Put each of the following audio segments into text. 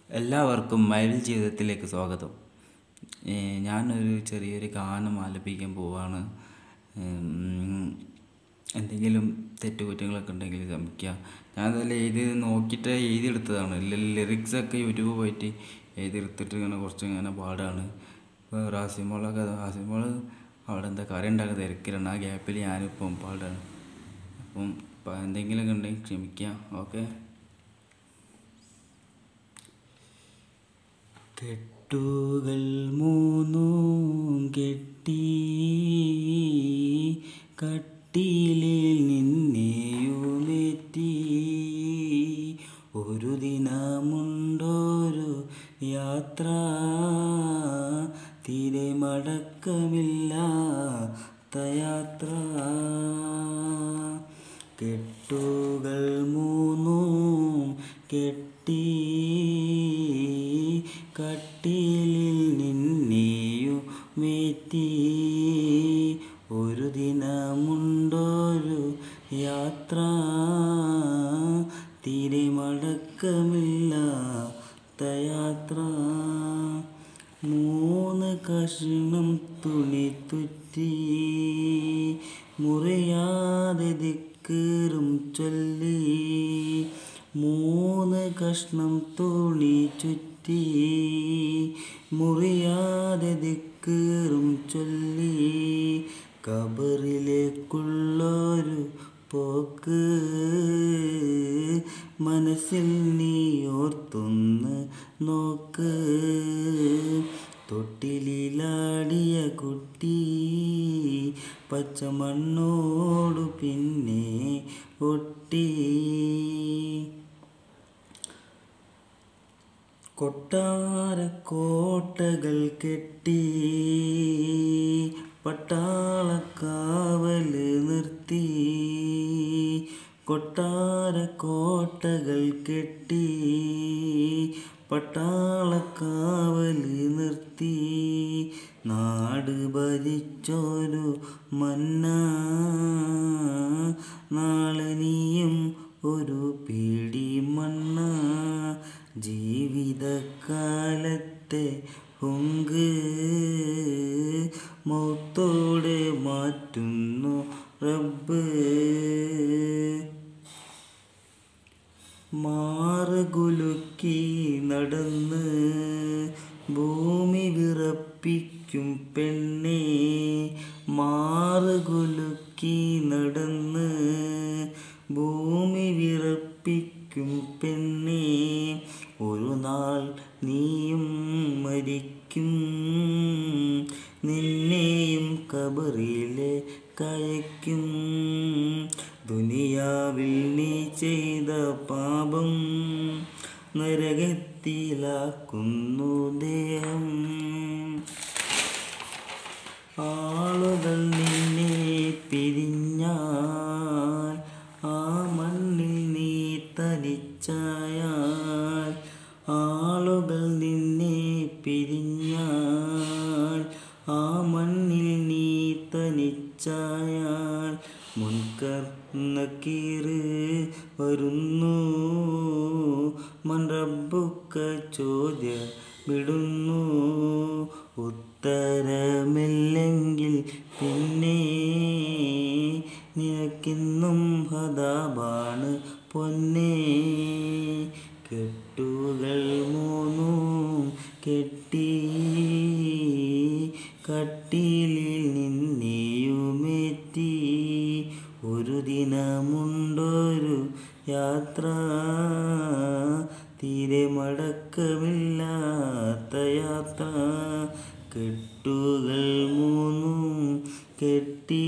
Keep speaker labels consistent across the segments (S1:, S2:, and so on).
S1: എല്ലാവർക്കും മയിൽ ജീവിതത്തിലേക്ക് സ്വാഗതം ഏ, ഞാനൊരു ചെറിയൊരു ഗാനം ആലപിക്കാൻ പോവാണ് ഉം, എന്തെങ്കിലും തെറ്റുകുറ്റങ്ങളൊക്കെ ഉണ്ടെങ്കിൽ ക്ഷമിക്കുക ഞാനതല്ല എഴുതി നോക്കിയിട്ട് എഴുതിയെടുത്തതാണ് ലിറിക്സ് ഒക്കെ യൂട്യൂബ് പോയിട്ട് എഴുതിയെടുത്തിട്ട് ഇങ്ങനെ കുറച്ച് ഇങ്ങനെ പാടാണ് ഇപ്പോൾ റാസിമോളൊക്കെ റാസിമോൾ അവിടെ എന്താ കറി ഉണ്ടാക്കുക തിരക്കിലാണ് ആ ഗ്യാപ്പിൽ ഞാനിപ്പം പാടാണ് അപ്പം ഇപ്പം എന്തെങ്കിലുമൊക്കെ ഉണ്ടെങ്കിൽ ക്ഷമിക്കുക ഓക്കെ കെട്ടുകൾ മൂന്നും കെട്ടി കട്ടിലിൽ നിന്നെയുമേറ്റി ഒരു ദിനമുണ്ടൊരു യാത്ര തീരെ മടക്കമില്ലാത്ത യാത്ര കെട്ടുകൾ മൂന്നും കെട്ടി കട്ടിലിൽ നിന്നെയും മേറ്റി ഒരു ദിനമുണ്ടൊരു യാത്ര തീരെ മടക്കമില്ലാത്ത യാത്ര മൂന്ന് കഷ്ണം തുണി തുറ്റി മുറിയാതെ ദിക്കേറും ചൊല്ലി മൂന്ന് കഷ്ണം തുണി ചുറ്റി മുറിയാതെ ദിക്കേറും ചൊല്ലി കബറിലേക്കുള്ളൊരു പോക്ക് മനസ്സിൽ നീ ഓർത്തൊന്ന് നോക്ക് തൊട്ടിലാടിയ കുട്ടി പച്ചമണ്ണോടു പിന്നെ ഒട്ടി കൊട്ടാരക്കോട്ടകൾ കെട്ടി പട്ടാളക്കാവല് നിർത്തി കൊട്ടാരക്കോട്ടകൾ കെട്ടി പട്ടാളക്കാവല് നിർത്തി നാട് ഭരിച്ചൊരു മന്ന നാളെ നീയും ഒരു പിടി മണ്ണ ജീവിതകാലത്തെ ഹുങ്ക് മൗത്തോടെ മാറ്റുന്നു റബ്ബ് മാറുകുലുക്കി നടന്ന് ഭൂമി വിറപ്പിക്കും പെണ്ണെ മാറുകുലുക്കി നടന്ന് ഭൂമി വിറപ്പിക്കും പെണ്ണെ ഒരു നാൾ നീയും മരിക്കും നിന്നെയും കബറിലെ കയക്കും ദുനിയാവിൽ നീ ചെയ്ത പാപം നരകത്തിലാക്കുന്നു ദേഹം ആളുകൾ നിന്നെ പിരിഞ്ഞാൽ ആ മണ്ണിൽ നീ തനിച്ചായാൽ ആളുകൾ നിന്നെ പിരിഞ്ഞാൽ ആ മണ്ണിൽ നീ തനിച്ചായാൽ മുൻകർ നക്കീറ് വരുന്നു മൺറബുക്ക ചോദ്യ വിടുന്നു ഉത്തരമില്ലെങ്കിൽ പിന്നെ നിനക്കിന്നും ഹതാബാണ് പൊന്നേ കെട്ടുകൾ മൂന്നും കെട്ടി കട്ടിലിൽ നിന്നെയുമേറ്റി ഒരു ദിനമുണ്ടൊരു യാത്ര തീരെ മടക്കമില്ലാത്ത യാത്ര കെട്ടുകൾ മൂന്നും കെട്ടി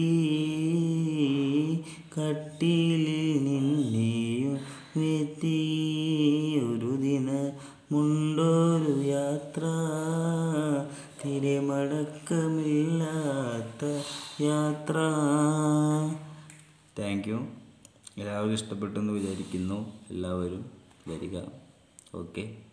S1: കട്ടിലിൽ നിന്നെയും എത്തി ഒരു ദിനമുണ്ടൊരു യാത്ര തീരെ മടക്കമില്ലാത്ത യാത്ര താങ്ക് യു എല്ലാവർക്കും ഇഷ്ടപ്പെട്ടെന്ന് വിചാരിക്കുന്നു എല്ലാവരും വരിക ഓക്കെ